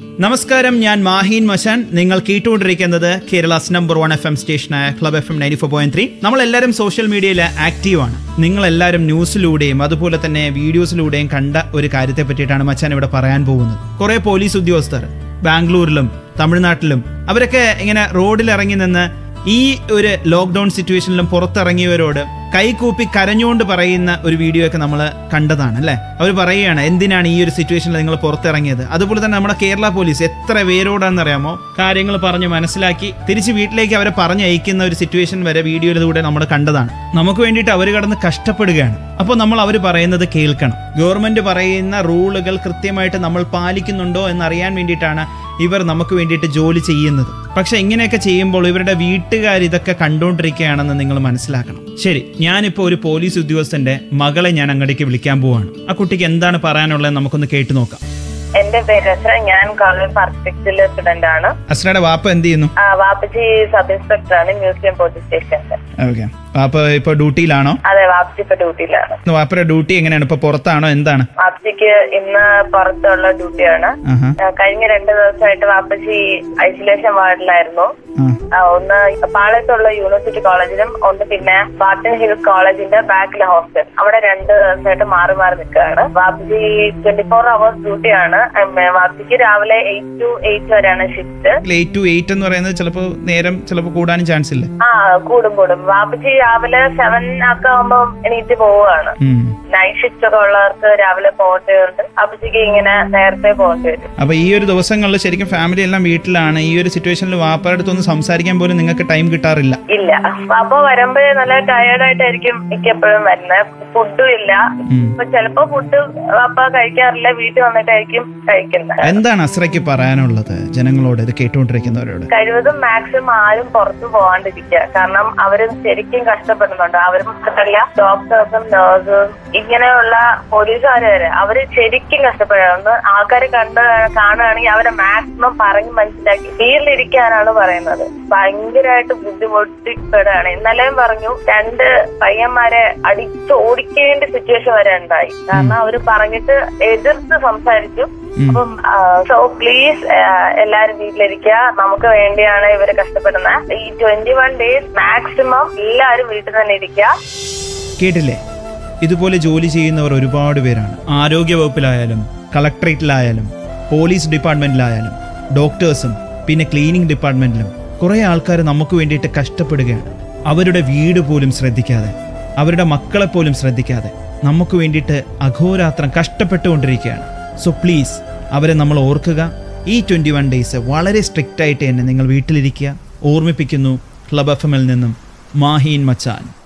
നമസ്കാരം ഞാൻ മാഹീൻ മശാൻ നിങ്ങൾ കേട്ടുകൊണ്ടിരിക്കുന്നത് Kerala's number one F M സ്റ്റേഷനായ club F M ninety four point three നമ്മളെല്ലാവരും സോഷ്യൽ മീഡിയയിൽ ആക്റ്റീവാണ് നിങ്ങളെല്ലാവരും ന്യൂസിലൂടെയും അതുപോലെ തന്നെ വീഡിയോസിലൂടെയും കണ്ട ഒരു കാര്യത്തെ പറ്റിയിട്ടാണ് മച്ചാൻ ഇവിടെ പറയാൻ പോകുന്നത് കുറെ പോലീസ് ഉദ്യോഗസ്ഥർ ബാംഗ്ലൂരിലും തമിഴ്നാട്ടിലും അവരൊക്കെ ഇങ്ങനെ റോഡിൽ ഇറങ്ങി നിന്ന് ഈ ഒരു ലോക്ക്ഡൌൺ സിറ്റുവേഷനിലും പുറത്തിറങ്ങിയവരോട് കൈകൂപ്പി കരഞ്ഞുകൊണ്ട് പറയുന്ന ഒരു വീഡിയോ ഒക്കെ നമ്മൾ കണ്ടതാണ് അല്ലേ അവർ പറയുകയാണ് എന്തിനാണ് ഈ ഒരു സിറ്റുവേഷനിൽ നിങ്ങൾ പുറത്തിറങ്ങിയത് അതുപോലെ തന്നെ നമ്മുടെ കേരള പോലീസ് എത്ര പേരോടാണെന്ന് അറിയാമോ കാര്യങ്ങൾ പറഞ്ഞ് മനസ്സിലാക്കി തിരിച്ച് വീട്ടിലേക്ക് അവരെ പറഞ്ഞ് അയക്കുന്ന ഒരു സിറ്റുവേഷൻ വരെ വീഡിയോയിലൂടെ നമ്മൾ കണ്ടതാണ് നമുക്ക് വേണ്ടിയിട്ട് അവർ കടന്ന് കഷ്ടപ്പെടുകയാണ് അപ്പോൾ നമ്മൾ അവർ പറയുന്നത് കേൾക്കണം ഗവൺമെന്റ് പറയുന്ന റൂളുകൾ കൃത്യമായിട്ട് നമ്മൾ പാലിക്കുന്നുണ്ടോ എന്നറിയാൻ വേണ്ടിയിട്ടാണ് ഇവർ നമുക്ക് വേണ്ടിയിട്ട് ജോലി ചെയ്യുന്നത് പക്ഷെ ഇങ്ങനെയൊക്കെ ചെയ്യുമ്പോൾ ഇവരുടെ വീട്ടുകാർ ഇതൊക്കെ കണ്ടുകൊണ്ടിരിക്കുകയാണെന്ന് നിങ്ങൾ മനസ്സിലാക്കണം ശരി ഞാനിപ്പോൾ ഒരു പോലീസ് ഉദ്യോഗസ്ഥന്റെ മകളെ ഞാൻ അങ്ങടേക്ക് വിളിക്കാൻ പോവാണ് ആ കുട്ടിക്ക് എന്താണ് പറയാനുള്ളത് നമുക്കൊന്ന് കേട്ടു നോക്കാം എന്റെ പേര് രചന ഞാൻ കോളേജ് ആർക്കിടെക്ചറിലെ സ്റ്റുഡന്റ് ആണ് അസ്രയുടെ വാപ്പ എന്ത് ചെയ്യുന്നു ആ, വാപ്പച്ചി സബ് ഇൻസ്പെക്ടർ ആണ് മ്യൂസിയം പോലീസ് സ്റ്റേഷനിൽ ഓക്കെ വാപ്പ ഇപ്പോൾ ഡ്യൂട്ടിയിലാണോ അതെ വാപ്പച്ചി ഇപ്പൊ ഡ്യൂട്ടിയിലാണ് വാപ്പയുടെ ഡ്യൂട്ടി എങ്ങനെയാണ് ഇപ്പോൾ പുറത്താണോ എന്താണ് വാപ്പച്ചിക്ക് ഇന്ന് പുറത്തുള്ള ഡ്യൂട്ടിയാണ് ആഹാ ആ, കഴിഞ്ഞ രണ്ട് ദിവസമായിട്ട് വാപ്പച്ചി ഐസൊലേഷൻ വാർഡിലായിരുന്നു ആ ആ, ഒന്ന് പാളയത്തുള്ള യൂണിവേഴ്സിറ്റി കോളേജിലും ഒന്ന് പിന്നെ ബാട്ടൺ ഹിൽസ് കോളേജിന്റെ ബാക്കിലെ ഹോസ്റ്റൽ അവിടെ രണ്ട് ദിവസമായിട്ട് മാറി മാറി നിൽക്കുകയാണ് വാപ്പച്ചി ട്വന്റി ഫോർ അവേഴ്സ് ഡ്യൂട്ടിയാണ് ഉം, വാപ്പച്ചിക്ക് രാവിലെ എയ്റ്റ് ടു എയ്റ്റ് വരെയാണ് ഷിഫ്റ്റ് എയ്റ്റ് ടു എയ്റ്റ് എന്ന് പറയുന്നത് ചിലപ്പോൾ നേരം ചിലപ്പോൾ കൂടാനും ചാൻസ് ഇല്ല ആ കൂടും കൂടും വാപ്പച്ചി രാവിലെ സെവൻ ഒക്കെ ആകുമ്പോൾ എണീറ്റ് പോവുകയാണ് ഉം. നൈറ്റ് ഷിഫ്റ്റ് ഒക്കെ ഉള്ളവർക്ക് രാവിലെ പോകേണ്ടതുണ്ട് വാപ്പച്ചിക്ക് ഇങ്ങനെ നേരത്തെ പോകേണ്ടി വരും അപ്പൊ ഈ ഒരു ദിവസങ്ങളിൽ ശരിക്കും ഫാമിലി എല്ലാം വീട്ടിലാണ് ഈ ഒരു സിറ്റുവേഷനിൽ വാപ്പയുടെ അടുത്തൊന്ന് സംസാരിക്കാൻ പോലും നിങ്ങൾക്ക് ടൈം കിട്ടാറില്ല ഇല്ല വാപ്പ വരുമ്പോഴേ നല്ല ടയേർഡായിട്ടായിരിക്കും മിക്കപ്പോഴും വരുന്നത് ഫുഡും ഇല്ല ഉം. അപ്പൊ ചിലപ്പോ ഫുഡ് വാപ്പ കഴിക്കാറില്ല വീട്ടിൽ വന്നിട്ടായിരിക്കും കഴിക്കുന്നത് എന്താണ് അസ്രയ്ക്ക് പറയാനുള്ളത് ജനങ്ങളോട് ഇത് കേട്ടുകൊണ്ടിരിക്കുന്നവരോട് കഴിവതും മാക്സിമം ആരും പുറത്തു പോകാണ്ടിരിക്കുക കാരണം അവര് ശരിക്കും കഷ്ടപ്പെടുന്നുണ്ട് അവരും മാത്രമല്ല ഡോക്ടേഴ്സും നേഴ്സും ഇങ്ങനെയുള്ള പോലീസുകാർ വരെ അവര് ശരിക്കും കഷ്ടപ്പെടുന്നു ആൾക്കാരെ കണ്ട് കാണുകയാണെങ്കിൽ അവരെ മാക്സിമം പറഞ്ഞ് മനസ്സിലാക്കി വീട്ടിലിരിക്കാനാണ് പറയുന്നത് ഭയങ്കരമായിട്ട് ബുദ്ധിമുട്ടിപ്പെടുകയാണ് ഇന്നലെയും പറഞ്ഞു രണ്ട് പയ്യന്മാരെ അടിച്ച് ഓടിക്കേണ്ട സിറ്റുവേഷൻ വരെ ഉണ്ടായി കാരണം അവര് പറഞ്ഞിട്ട് എതിർത്ത് സംസാരിച്ചു അപ്പം സോ പ്ലീസ് എല്ലാരും വീട്ടിലിരിക്കുക നമുക്ക് വേണ്ടിയാണ് ഇവര് കഷ്ടപ്പെടുന്നത് ഈ ട്വന്റി വൺ ഡേയ്സ് മാക്സിമം എല്ലാരും വീട്ടിൽ തന്നെ ഇരിക്കുക കേട്ടില്ലേ ഇതുപോലെ ജോലി ചെയ്യുന്നവർ ഒരുപാട് പേരാണ് ആരോഗ്യ വകുപ്പിലായാലും കളക്ടറേറ്റിലായാലും പോലീസ് ഡിപ്പാർട്ട്മെന്റിലായാലും ഡോക്ടേഴ്സും പിന്നെ ക്ലീനിങ് ഡിപ്പാർട്ട്മെന്റിലും കുറേ ആൾക്കാർ നമുക്ക് വേണ്ടിയിട്ട് കഷ്ടപ്പെടുകയാണ് അവരുടെ വീട് പോലും ശ്രദ്ധിക്കാതെ അവരുടെ മക്കളെ പോലും ശ്രദ്ധിക്കാതെ നമുക്ക് വേണ്ടിയിട്ട് അഘോരാത്രം കഷ്ടപ്പെട്ടുകൊണ്ടിരിക്കുകയാണ് സോ പ്ലീസ് അവരെ നമ്മൾ ഓർക്കുക ഈ ട്വൻറ്റി വൺ ഡേയ്സ് വളരെ സ്ട്രിക്റ്റ് ആയിട്ട് തന്നെ നിങ്ങൾ വീട്ടിലിരിക്കുക ഓർമ്മിപ്പിക്കുന്നു ക്ലബ് എഫ് എമ്മിൽ നിന്നും മാഹീൻ മച്ചാൻ